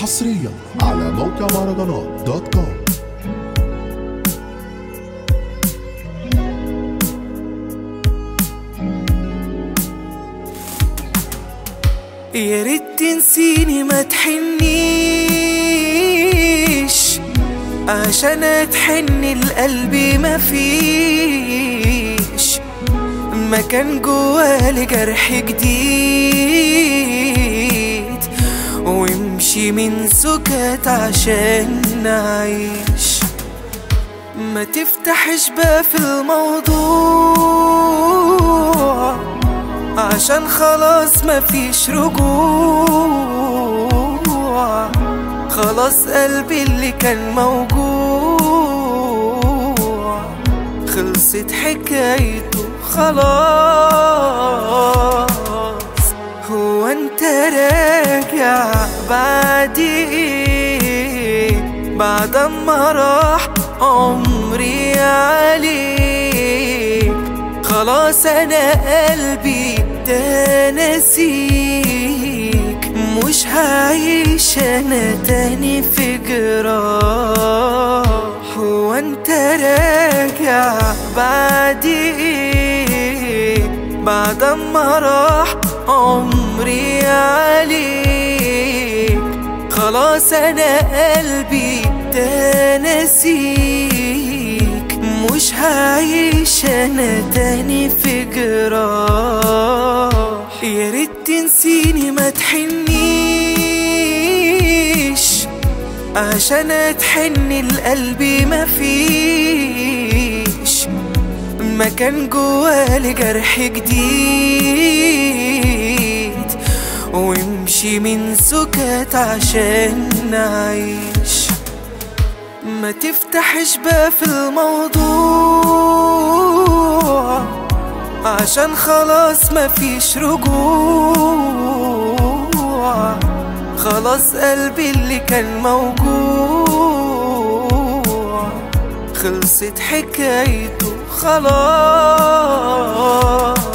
حصريا على موقع مهرجانات دوت كوم يا ريت تنسيني ما تحنيش عشان اتحن القلب ما فيش مكان جوالي جرح جديد وامشي من سكات عشان نعيش ما تفتحش بقى في الموضوع عشان خلاص مفيش رجوع خلاص قلبي اللي كان موجوع خلصت حكايته خلاص هو انت راجع بعد ايه بعد ما راح عمري عليك خلاص انا قلبي ده نسيك مش هعيش انا تاني في جراح هو انت راجع بعد ايه بعد ما راح عمري عليك خلاص انا قلبي ده نسيك مش هعيش انا تاني في جراح يا ريت تنسيني ما تحنيش عشان اتحن القلب ما فيش مكان جوالي جرح جديد وامشي من سكات عشان نعيش ما تفتحش بقى في الموضوع عشان خلاص مفيش رجوع خلاص قلبي اللي كان موجوع خلصت حكايته خلاص